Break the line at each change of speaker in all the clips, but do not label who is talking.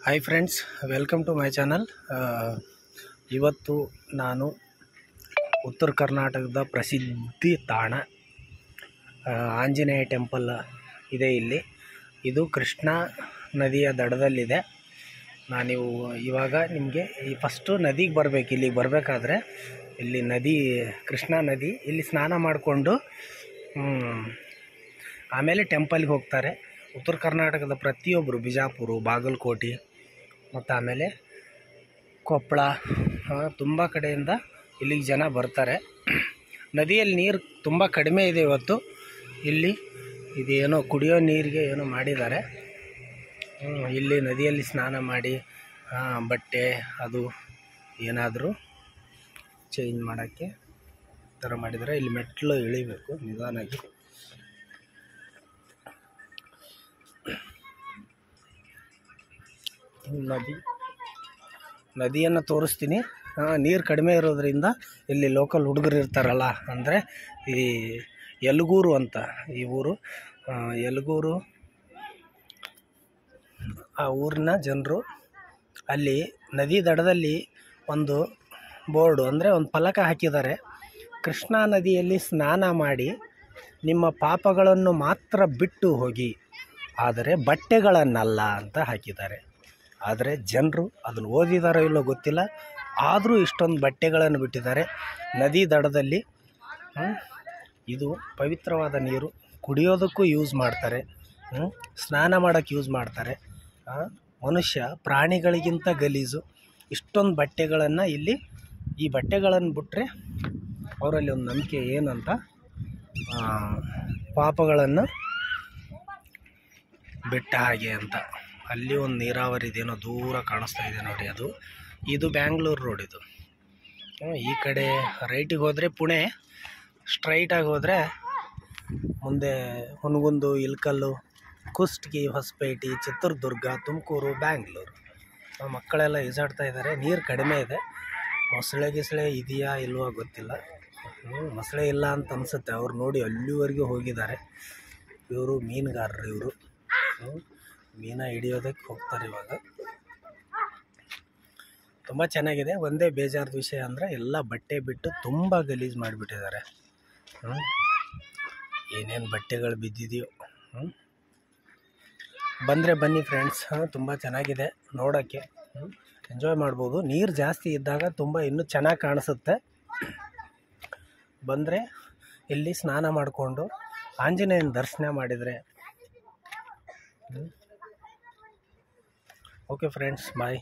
Hi friends welcome to my channel ಇವತ್ತು ನಾನು ಉತ್ತರ ಕರ್ನಾಟಕದ ಪ್ರಸಿದ್ಧಿ ತಾಣ ಆ, ಆಂಜನೇಯ ಟೆಂಪಲ್ ಇದೆ ಇಲ್ಲಿ ಇದು ಕೃಷ್ಣಾ ನದಿಯ ದಡದಲ್ಲಿದೆ ನಾನು ಇವಾಗ ನಿಮಗೆ ಈ ಫಸ್ಟು ನದಿಗೆ ಬರಬೇಕು ಇಲ್ಲಿಗೆ ಬರಬೇಕಾದ್ರೆ ಇಲ್ಲಿ ನದಿ ಕೃಷ್ಣಾ ನದಿ ಇಲ್ಲಿ ಸ್ನಾನ ಮಾಡಿಕೊಂಡು ಆಮೇಲೆ ಟೆಂಪಲ್ಗೆ ಹೋಗ್ತಾರೆ ಉತ್ತರ ಕರ್ನಾಟಕದ ಪ್ರತಿಯೊಬ್ಬರು ಬಿಜಾಪುರ ಬಾಗಲಕೋಟೆ ಮತ್ತು ಆಮೇಲೆ ಕೊಪ್ಪಳ ತುಂಬ ಕಡೆಯಿಂದ ಇಲ್ಲಿಗೆ ಜನ ಬರ್ತಾರೆ ನದಿಯಲ್ಲಿ ನೀರು ತುಂಬ ಕಡಿಮೆ ಇದೆ ಇವತ್ತು ಇಲ್ಲಿ ಇದೇನೋ ಕುಡಿಯೋ ನೀರಿಗೆ ಏನೋ ಮಾಡಿದ್ದಾರೆ ಹ್ಮ್, ಇಲ್ಲಿ ನದಿಯಲ್ಲಿ ಸ್ನಾನ ಮಾಡಿ ಆ, ಬಟ್ಟೆ ಅದು ಏನಾದರೂ ಚೇಂಜ್ ಮಾಡೋಕ್ಕೆ ಈ ಥರ ಮಾಡಿದ್ದಾರೆ ಇಲ್ಲಿ ಮೆಟ್ಲು ಇಳಿಬೇಕು ನಿಧಾನಾಗಿ ನದಿ ನದಿಯನ್ನು ತೋರಿಸ್ತೀನಿ ನೀರು ಕಡಿಮೆ ಇರೋದ್ರಿಂದ ಇಲ್ಲಿ ಲೋಕಲ್ ಹುಡುಗರು ಇರ್ತಾರಲ್ಲ ಅಂದರೆ ಈ ಯಲಗೂರು ಅಂತ ಈ ಊರು ಆ, ಯಲಗೂರು ಆ ಊರಿನ ಜನರು ಅಲ್ಲಿ ನದಿ ದಡದಲ್ಲಿ ಒಂದು ಬೋರ್ಡು ಅಂದರೆ ಒಂದು ಫಲಕ ಹಾಕಿದ್ದಾರೆ ಕೃಷ್ಣಾ ನದಿಯಲ್ಲಿ ಸ್ನಾನ ಮಾಡಿ ನಿಮ್ಮ ಪಾಪಗಳನ್ನು ಮಾತ್ರ ಬಿಟ್ಟು ಹೋಗಿ ಆದರೆ ಬಟ್ಟೆಗಳನ್ನಲ್ಲ ಅಂತ ಹಾಕಿದ್ದಾರೆ ಆದರೆ ಜನರು ಅದನ್ನು ಓದಿದಾರೋ ಇಲ್ಲೋ ಗೊತ್ತಿಲ್ಲ ಆದರೂ ಇಷ್ಟೊಂದು ಬಟ್ಟೆಗಳನ್ನು ಬಿಟ್ಟಿದ್ದಾರೆ ನದಿ ದಡದಲ್ಲಿ ಹ್ಮ್, ಇದು ಪವಿತ್ರವಾದ ನೀರು ಕುಡಿಯೋದಕ್ಕೂ ಯೂಸ್ ಮಾಡ್ತಾರೆ ಹ್ಮ್, ಸ್ನಾನ ಮಾಡೋಕ್ಕೆ ಯೂಸ್ ಮಾಡ್ತಾರೆ ಆ, ಮನುಷ್ಯ ಪ್ರಾಣಿಗಳಿಗಿಂತ ಗಲೀಜು ಇಷ್ಟೊಂದು ಬಟ್ಟೆಗಳನ್ನು ಇಲ್ಲಿ ಈ ಬಟ್ಟೆಗಳನ್ನು ಬಿಟ್ಟರೆ ಅವರಲ್ಲಿ ಒಂದು ನಂಬಿಕೆ ಏನಂತ ಆ, ಪಾಪಗಳನ್ನು ಬಿಟ್ಟ ಹಾಗೆ ಅಂತ ಅಲ್ಲಿ ಒಂದು ನೀರಾವರಿ ಇದೇನೋ ದೂರ ಕಾಣಿಸ್ತಾ ಇದೆ ನೋಡಿ ಅದು ಇದು ಬ್ಯಾಂಗ್ಳೂರು ರೋಡ್ ಇದು ಹ್ಮ್, ಈ ಕಡೆ ರೈಟಿಗೆ ಹೋದರೆ ಪುಣೆ ಸ್ಟ್ರೈಟಾಗಿ ಹೋದರೆ ಮುಂದೆ ಹುನಗುಂದು ಇಲ್ಕಲ್ಲು ಕುಷ್ಟಗಿ ಹೊಸಪೇಟೆ ಚಿತ್ರದುರ್ಗ ತುಮಕೂರು ಬ್ಯಾಂಗ್ಳೂರು ಆ ಮಕ್ಕಳೆಲ್ಲ ಈಜಾಡ್ತಾ ಇದ್ದಾರೆ ನೀರು ಕಡಿಮೆ ಇದೆ ಮೊಸಳೆ ಗಿಸಳೆ ಇದೆಯಾ ಇಲ್ವಾ ಗೊತ್ತಿಲ್ಲ ಹ್ಮ್, ಮೊಸಳೆ ಇಲ್ಲ ಅಂತ ಅನಿಸುತ್ತೆ ಅವ್ರು ನೋಡಿ ಅಲ್ಲಿವರೆಗೂ ಹೋಗಿದ್ದಾರೆ ಇವರು ಮೀನುಗಾರರು ಇವರು ಮೀನ ಹಿಡಿಯೋದಕ್ಕೆ ಹೋಗ್ತಾರೆ ಇವಾಗ ತುಂಬ ಚೆನ್ನಾಗಿದೆ ಒಂದೇ ಬೇಜಾರದ ವಿಷಯ ಅಂದರೆ ಎಲ್ಲ ಬಟ್ಟೆ ಬಿಟ್ಟು ತುಂಬ ಗಲೀಜು ಮಾಡಿಬಿಟ್ಟಿದ್ದಾರೆ ಏನೇನು ಬಟ್ಟೆಗಳು ಬಿದ್ದಿದೆಯೋ ಬಂದರೆ ಬನ್ನಿ ಫ್ರೆಂಡ್ಸ್ ಹಾಂ ತುಂಬ ಚೆನ್ನಾಗಿದೆ ನೋಡೋಕ್ಕೆ ಎಂಜಾಯ್ ಮಾಡ್ಬೋದು ನೀರು ಜಾಸ್ತಿ ಇದ್ದಾಗ ತುಂಬ ಇನ್ನೂ ಚೆನ್ನಾಗಿ ಕಾಣಿಸುತ್ತೆ ಬಂದರೆ ಇಲ್ಲಿ ಸ್ನಾನ ಮಾಡಿಕೊಂಡು ಆಂಜನೇಯನ ದರ್ಶನ ಮಾಡಿದರೆ ಓಕೆ ಫ್ರೆಂಡ್ಸ್ ಬಾಯ್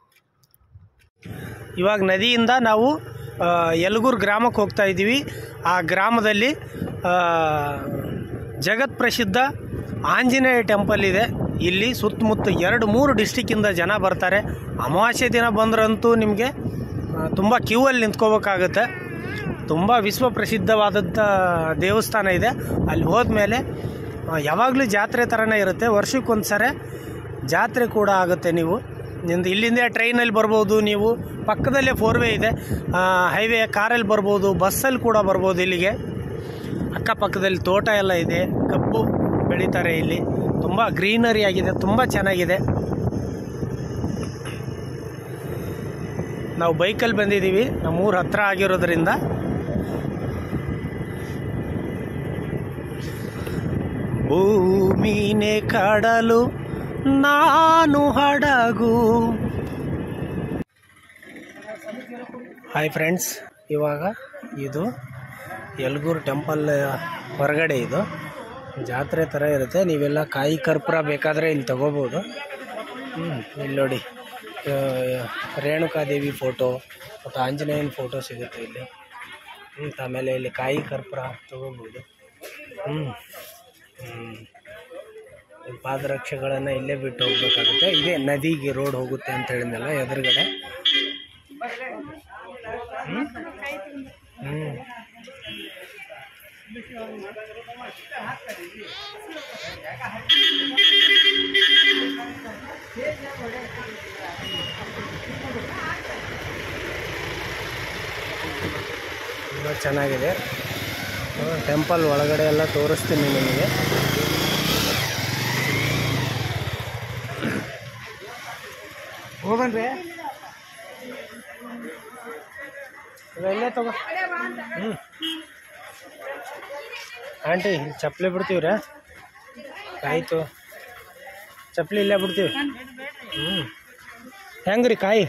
ಇವಾಗ ನದಿಯಿಂದ ನಾವು ಆ, ಯಲಗೂರು ಗ್ರಾಮಕ್ಕೆ ಹೋಗ್ತಾ ಇದ್ದೀವಿ ಆ ಗ್ರಾಮದಲ್ಲಿ ಆ, ಜಗತ್ ಪ್ರಸಿದ್ಧ ಆಂಜನೇಯ ಟೆಂಪಲ್ ಇದೆ ಇಲ್ಲಿ ಸುತ್ತಮುತ್ತ ಎರಡು ಮೂರು ಡಿಸ್ಟಿಕ್ಕಿಂದ ಜನ ಬರ್ತಾರೆ ಅಮಾವಾಸ್ಯೆ ದಿನ ಬಂದ್ರಂತೂ ನಿಮಗೆ ತುಂಬ ಕ್ಯೂ ಅಲ್ಲಿ ನಿಂತ್ಕೋಬೇಕಾಗುತ್ತೆ ತುಂಬ ವಿಶ್ವ ಪ್ರಸಿದ್ಧವಾದಂಥ ದೇವಸ್ಥಾನ ಇದೆ ಅಲ್ಲಿ ಹೋದ್ಮೇಲೆ ಯಾವಾಗಲೂ ಜಾತ್ರೆ ಥರನೇ ಇರುತ್ತೆ ವರ್ಷಕ್ಕೊಂದು ಸರಿ ಜಾತ್ರೆ ಕೂಡ ಆಗುತ್ತೆ ನೀವು ನಿಂದು ಇಲ್ಲಿಂದ ಟ್ರೈನಲ್ಲಿ ಬರ್ಬೋದು ನೀವು ಪಕ್ಕದಲ್ಲೇ ಫೋರ್ ವೇ ಇದೆ ಹೈವೇ ಕಾರಲ್ಲಿ ಬರ್ಬೋದು ಬಸ್ಸಲ್ಲಿ ಕೂಡ ಬರ್ಬೋದು ಇಲ್ಲಿಗೆ ಅಕ್ಕಪಕ್ಕದಲ್ಲಿ ತೋಟ ಎಲ್ಲ ಇದೆ ಕಬ್ಬು ಬೆಳೀತಾರೆ ಇಲ್ಲಿ ತುಂಬ ಗ್ರೀನರಿ ಆಗಿದೆ ತುಂಬ ಚೆನ್ನಾಗಿದೆ ನಾವು ಬೈಕಲ್ಲಿ ಬಂದಿದ್ದೀವಿ ನಮ್ಮೂರು ಹತ್ರ ಆಗಿರೋದ್ರಿಂದ ಭೂಮಿನೇ ಕಡಲು ನಾನು ಹಡಗು ಹಾಯ್ ಫ್ರೆಂಡ್ಸ್ ಇವಾಗ ಇದು ಯಲ್ಗೂರು ಟೆಂಪಲ್ ಹೊರಗಡೆ ಇದು ಜಾತ್ರೆ ಥರ ಇರುತ್ತೆ ನೀವೆಲ್ಲ ಕಾಯಿ ಕರ್ಪೂರ ಬೇಕಾದರೆ ಇಲ್ಲಿ ತಗೋಬೋದು ಹ್ಞೂ ಇಲ್ಲಿ ನೋಡಿ ಆ, ರೇಣುಕಾದೇವಿ ಫೋಟೋ ಮತ್ತು ಆಂಜನೇಯನ ಫೋಟೋ ಸಿಗುತ್ತೆ ಇಲ್ಲಿ ಹ್ಞೂ ಆಮೇಲೆ ಇಲ್ಲಿ ಕಾಯಿ ಕರ್ಪೂರ ತಗೋಬೋದು ಹ್ಞೂ ಹ್ಞೂ ಈ ಪಾದರಕ್ಷೆಗಳನ್ನು ಇಲ್ಲೇ ಬಿಟ್ಟು ಹೋಗ್ಬೇಕಾಗುತ್ತೆ ಇದೇ ನದಿಗೆ ರೋಡ್ ಹೋಗುತ್ತೆ ಅಂತ ಹೇಳಿದ್ನಲ್ಲ ಎದುರುಗಡೆ ಹ್ಮ್? ಹ್ಮ್ ತುಂಬ ಚೆನ್ನಾಗಿದೆ ಟೆಂಪಲ್ ಒಳಗಡೆ ಎಲ್ಲ ತೋರಿಸ್ತೀನಿ ನಿಮಗೆ ಹೋಗನ್ರಿ ಇಲ್ಲೇ ತಗೋ ಹ್ಞೂ ಆಂಟಿ ಇಲ್ಲಿ ಚಪ್ಪಲಿ ಬಿಡ್ತೀವ್ರ ಆಯಿತು ಚಪ್ಪಲಿ ಇಲ್ಲೇ ಬಿಡ್ತೀವಿ ಹ್ಞೂ ಹೆಂಗ್ರಿ ಕಾಯಿ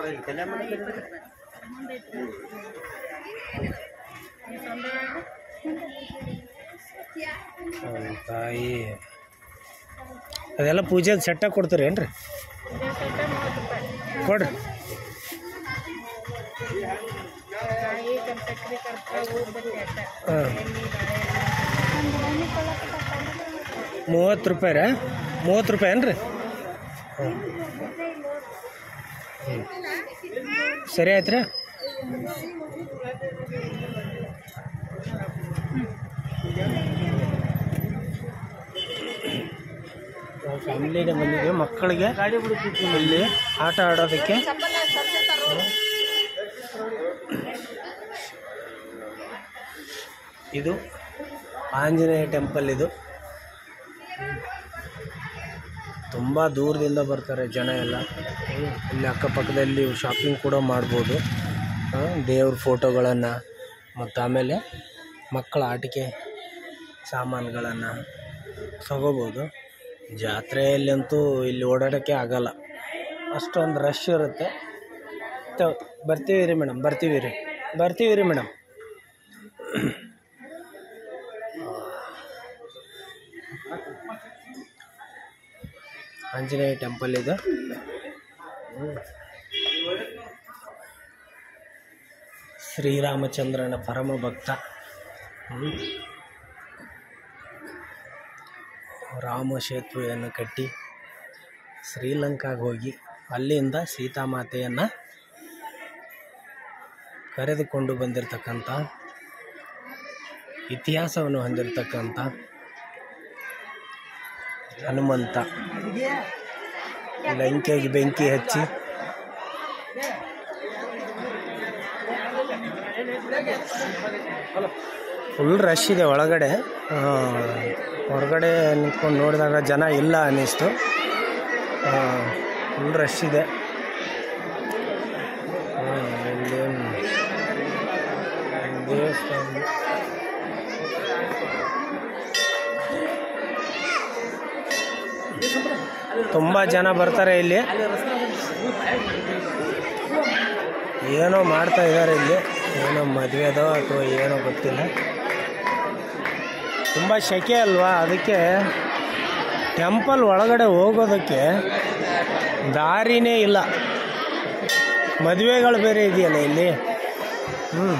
ಹ್ಮ್, ಕಾಯಿ ಅದೆಲ್ಲ ಪೂಜೆಗೆ ಸೆಟ್ಟಾಗಿ ಕೊಡ್ತೀರಿ ಏನ್ರಿ ಕೊಡ್ರಿ ಹಾಂ ಮೂವತ್ತು ರೂಪಾಯಿ ರೀ ಮೂವತ್ತು ರೂಪಾಯಿ ಏನ್ರಿ ಹ್ಞೂ ಸರಿ ಆಯ್ತು ರೀ ನಾವು ಫ್ಯಾಮಿಲಿಗೆ ಬಂದಿದ್ದೀವಿ ಮಕ್ಕಳಿಗೆ ಇಲ್ಲಿ ಆಟ ಆಡೋದಕ್ಕೆ ಇದು ಆಂಜನೇಯ ಟೆಂಪಲ್ ಇದು ತುಂಬ ದೂರದಿಂದ ಬರ್ತಾರೆ ಜನ ಎಲ್ಲ ಹ್ಮ್. ಇಲ್ಲಿ ಅಕ್ಕಪಕ್ಕದಲ್ಲಿ ಶಾಪಿಂಗ್ ಕೂಡ ಮಾಡ್ಬೋದು ದೇವ್ರ ಫೋಟೋಗಳನ್ನು ಮತ್ತು ಆಮೇಲೆ ಮಕ್ಕಳ ಆಟಿಕೆ ಸಾಮಾನುಗಳನ್ನು ತಗೋಬೋದು ಜಾತ್ರೆಯಲ್ಲಂತೂ ಇಲ್ಲಿ ಓಡಾಡೋಕ್ಕೆ ಆಗಲ್ಲ ಅಷ್ಟೊಂದು ರಶ್ ಇರುತ್ತೆ ತ ಬರ್ತೀವಿ ರೀ ಮೇಡಮ್ ಬರ್ತೀವಿ ರೀ ಬರ್ತೀವಿ ರೀ ಮೇಡಮ್ ಆಂಜನೇಯ ಟೆಂಪಲ್ ಇದು ಶ್ರೀರಾಮಚಂದ್ರನ ಪರಮ ಭಕ್ತ ಹ್ಮ್. ರಾಮ ಸೇತುವೆಯನ್ನು ಕಟ್ಟಿ ಶ್ರೀಲಂಕಾಗೆ ಹೋಗಿ ಅಲ್ಲಿಂದ ಸೀತಾಮಾತೆಯನ್ನು ಕರೆದುಕೊಂಡು ಬಂದಿರತಕ್ಕಂಥ ಇತಿಹಾಸವನ್ನು ಹೊಂದಿರತಕ್ಕಂಥ ಹನುಮಂತ ಲಂಕೆಗೆ ಬೆಂಕಿ ಹಚ್ಚಿ ಫುಲ್ ರಶ್ ಇದೆ ಒಳಗಡೆ ಆ, ಹೊರಗಡೆ ನಿಂತ್ಕೊಂಡು ನೋಡಿದಾಗ ಜನ ಇಲ್ಲ ಅನ್ನಿಸ್ತು ಫುಲ್ ರಶ್ ಇದೆ ಆ, ಇಲ್ಲಿ ದೇವಸ್ಥಾನ ತುಂಬ ಜನ ಬರ್ತಾರೆ ಇಲ್ಲಿ ಏನೋ ಮಾಡ್ತಾ ಇದ್ದಾರೆ ಇಲ್ಲಿ ಏನೋ ಮದುವೆದೋ ಅಥವಾ ಏನೋ ಗೊತ್ತಿಲ್ಲ ತುಂಬ ಸೆಕೆ ಅಲ್ವಾ ಅದಕ್ಕೆ ಟೆಂಪಲ್ ಒಳಗಡೆ ಹೋಗೋದಕ್ಕೆ ದಾರಿನೇ ಇಲ್ಲ ಮದುವೆಗಳು ಬೇರೆ ಇದೆಯಲ್ಲ ಇಲ್ಲಿ ಹ್ಞೂ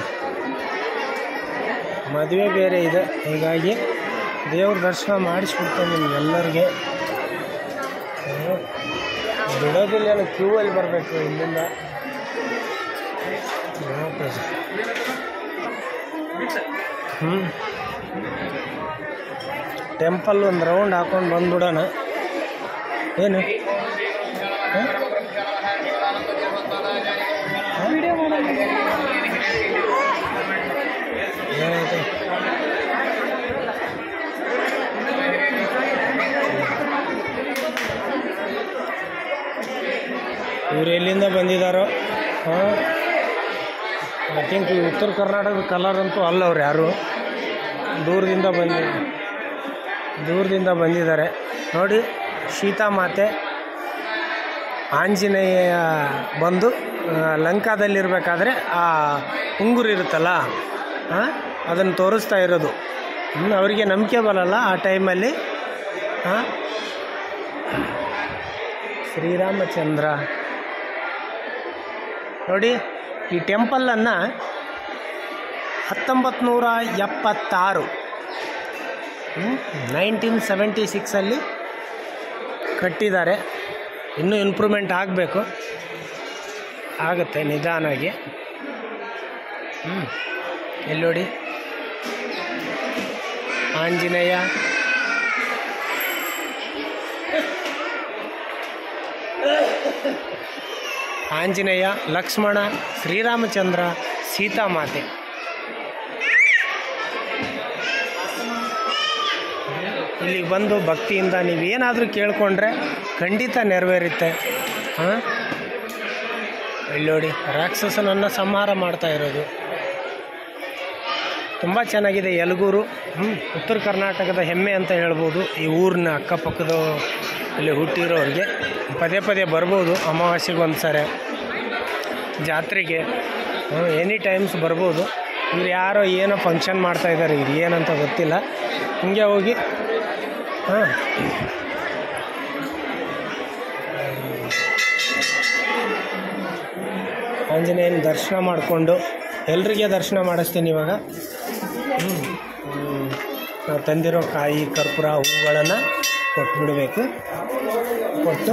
ಮದುವೆ ಬೇರೆ ಇದೆ ಹೀಗಾಗಿ ದೇವ್ರ ದರ್ಶನ ಮಾಡಿಸ್ಬಿಡ್ತೇನೆ ನಿಮ್ಗೆಲ್ಲರಿಗೆ ಹ್ಮ್. ಬಿಡೋದಿಲ್ಲ ಕ್ಯೂ ಅಲ್ಲಿ ಬರಬೇಕು ಇಲ್ಲಿಂದ ಹ್ಞೂ ಟೆಂಪಲ್ ಒಂದು ರೌಂಡ್ ಹಾಕೊಂಡು ಬಂದ್ಬಿಡೋಣ ಏನು ಹ? ಏನಾಯ್ತು ಇವ್ರು ಎಲ್ಲಿಂದ ಬಂದಿದ್ದಾರೋ ಹಾಂ ಐ ಥಿಂಕ್ ಈ ಉತ್ತರ ಕರ್ನಾಟಕದ ಕಲರ್ ಅಂತೂ ಅಲ್ಲ ಅವ್ರು ಯಾರು ದೂರದಿಂದ ಬಂದಿ ದೂರದಿಂದ ಬಂದಿದ್ದಾರೆ ನೋಡಿ ಸೀತಾಮಾತೆ ಆಂಜನೇಯ ಬಂದು ಆ, ಲಂಕಾದಲ್ಲಿರಬೇಕಾದ್ರೆ ಆ ಉಂಗುರು ಇರುತ್ತಲ್ಲ ಅದನ್ನು ತೋರಿಸ್ತಾ ಇರೋದು ಹ್ಮ್, ಅವರಿಗೆ ನಂಬಿಕೆ ಬರಲ್ಲ ಆ ಟೈಮಲ್ಲಿ ಹಾಂ ಶ್ರೀರಾಮಚಂದ್ರ ನೋಡಿ ಈ ಟೆಂಪಲನ್ನು ಹತ್ತೊಂಬತ್ತು ನೂರ ಎಪ್ಪತ್ತಾರು ನೈನ್ಟೀನ್ ಸೆವೆಂಟಿ ಸಿಕ್ಸಲ್ಲಿ ಕಟ್ಟಿದ್ದಾರೆ ಇನ್ನೂ ಇಂಪ್ರೂವ್ಮೆಂಟ್ ಆಗಬೇಕು ಆಗುತ್ತೆ ನಿಧಾನಾಗಿ ಹ್ಞೂ ಎಲ್ಲಿ ನೋಡಿ ಆಂಜನೇಯ ಆಂಜನೇಯ ಲಕ್ಷ್ಮಣ ಶ್ರೀರಾಮಚಂದ್ರ ಸೀತಾಮಾತೆ ಇಲ್ಲಿಗೆ ಬಂದು ಭಕ್ತಿಯಿಂದ ನೀವೇನಾದರೂ ಕೇಳಿಕೊಂಡ್ರೆ ಖಂಡಿತ ನೆರವೇರುತ್ತೆ ಹಾಂ ಇಲ್ಲಿ ನೋಡಿ ರಾಕ್ಷಸನನ್ನು ಸಂಹಾರ ಮಾಡ್ತಾ ಇರೋದು ತುಂಬ ಚೆನ್ನಾಗಿದೆ ಯಲಗೂರು ಹ್ಮ್, ಉತ್ತರ ಕರ್ನಾಟಕದ ಹೆಮ್ಮೆ ಅಂತ ಹೇಳ್ಬೋದು ಈ ಊರಿನ ಅಕ್ಕಪಕ್ಕದ ಇಲ್ಲಿ ಹುಟ್ಟಿರೋರಿಗೆ ಪದೇ ಪದೇ ಬರ್ಬೋದು ಅಮಾವಾಸ್ಯೆಗೆ ಒಂದು ಸರಿ ಜಾತ್ರೆಗೆ ಎನಿ ಟೈಮ್ಸ್ ಬರ್ಬೋದು ಇವ್ರು ಯಾರೋ ಏನೋ ಫಂಕ್ಷನ್ ಮಾಡ್ತಾ ಇದ್ದಾರೆ ಇದು ಏನಂತ ಗೊತ್ತಿಲ್ಲ ಹಿಂಗೆ ಹೋಗಿ ಹಾಂ ಆಂಜನೇಯನ ದರ್ಶನ ಮಾಡಿಕೊಂಡು ಎಲ್ರಿಗೆ ದರ್ಶನ ಮಾಡಿಸ್ತೀನಿ ಇವಾಗ ಹ್ಞೂ ನಾವು ತಂದಿರೋ ಕಾಯಿ ಕರ್ಪೂರ ಹೂಗಳನ್ನು ಕೊಟ್ಬಿಡಬೇಕು ಕೊಟ್ಟು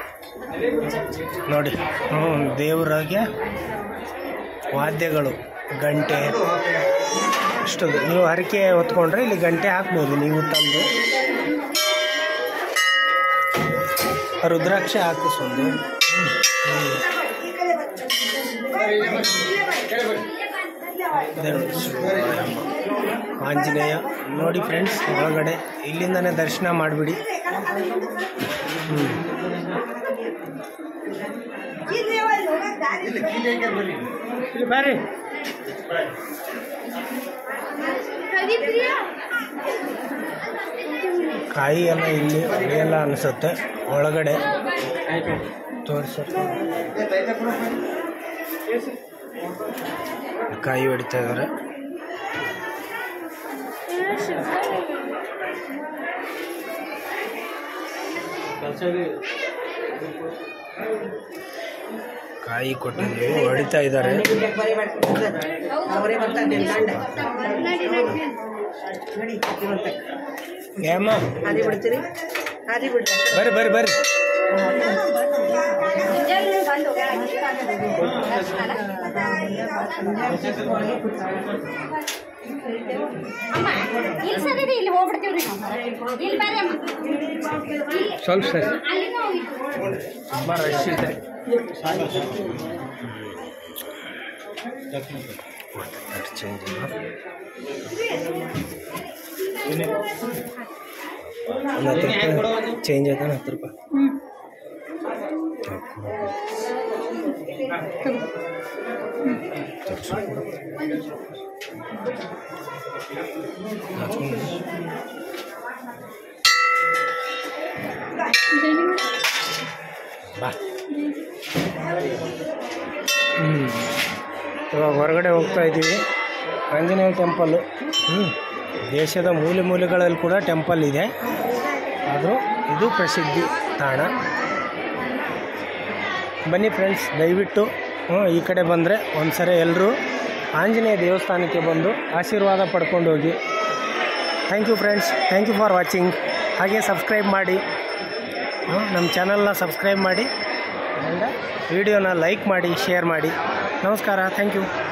ನೋಡಿ ಹ್ಞೂ ದೇವರಿಗೆ ವಾದ್ಯಗಳು ಗಂಟೆ ಇಷ್ಟು ನೀವು ಹರಕೆ ಹೊತ್ಕೊಂಡ್ರೆ ಇಲ್ಲಿ ಗಂಟೆ ಹಾಕ್ಬೋದು ನೀವು ತಂದು ರುದ್ರಾಕ್ಷ ಹಾಕಿಸೋದು ಆಂಜನೇಯ ನೋಡಿ ಫ್ರೆಂಡ್ಸ್ ಒಳಗಡೆ ಇಲ್ಲಿಂದನೇ ದರ್ಶನ ಮಾಡಿಬಿಡಿ ಹ್ಞೂ ಇಲ್ಲಿ ಬರ್ರಿ ಕಾಯಿ ಎಲ್ಲ ಇಲ್ಲಿ ಎಲ್ಲ ಅನಿಸುತ್ತೆ ಒಳಗಡೆ ತೋರಿಸ ಕಾಯಿ ಹೊಡಿತಾ ಇದ್ದಾರೆ ಕಾಯಿ ಕೊಟ್ಟಿದ್ದೀವಿ ಹೊಡಿತಾ ಇದ್ದಾರೆ
ಅವರೇ ಬರ್ತಾರೆ ನಿಮ್ ಗಂಡ ನೋಡಿ ಇವತ್ತೆ.
ಏಮ್ಮ
ಹಾದಿ ಬಿಡ್ತೀರಿ ಹಾದಿ ಬಿಡ್ರಿ
ಬರ್ರಿ ಬರ್ರಿ ಬರ್ರಿ
ಅಮ್ಮ ಇಲ್ಲಿ ಸರಿ ಇಲ್ಲಿ ಹೋಗ್ಬಿಡ್ತೀವ್ರಿ ನಾವು ಇಲ್ಲಿ ಬರ್ರಿ ಅಮ್ಮ ಇಲ್ಲಿ
ಸ್ವಲ್ಪ ಸರಿ
ಅಲ್ಲಿಂದ ಹೋಗಿ
ತುಂಬ ರಶ್ ಇದೆ ಚೇಂಜ್ ಇಲ್ಲ ಒಂದು ಹತ್ತು ರೂಪಾಯಿ ಚೇಂಜ್ ಆಯ್ತಾನೆ ಹತ್ತು ರೂಪಾಯಿ ಬಾ ಹ್ಞೂ ಇವಾಗ ಹೊರಗಡೆ ಹೋಗ್ತಾ ಇದ್ದೀವಿ ಆಂಜನೇಯ ಟೆಂಪಲ್ಲು ಹ್ಞೂ ದೇಶದ ಮೂಲೆ ಮೂಲೆಗಳಲ್ಲಿ ಕೂಡ ಟೆಂಪಲ್ ಇದೆ ಆದರೂ ಇದು ಪ್ರಸಿದ್ಧಿ ತಾಣ ಬನ್ನಿ ಫ್ರೆಂಡ್ಸ್ ದಯವಿಟ್ಟು ಹ್ಞೂ ಈ ಕಡೆ ಬಂದರೆ ಒಂದು ಸರಿ ಎಲ್ಲರೂ ಆಂಜನೇಯ ದೇವಸ್ಥಾನಕ್ಕೆ ಬಂದು ಆಶೀರ್ವಾದ ಪಡ್ಕೊಂಡು ಹೋಗಿ thank you friends thank you for watching ಹಾಗೆ ಸಬ್ಸ್ಕ್ರೈಬ್ ಮಾಡಿ ಹ್ಞೂ ನಮ್ಮ ಚಾನಲ್ನ ಸಬ್ಸ್ಕ್ರೈಬ್ ಮಾಡಿ ಆ್ಯಂಡ್ ವಿಡಿಯೋನ ಲೈಕ್ ಮಾಡಿ ಶೇರ್ ಮಾಡಿ ನಮಸ್ಕಾರ ಥ್ಯಾಂಕ್ ಯು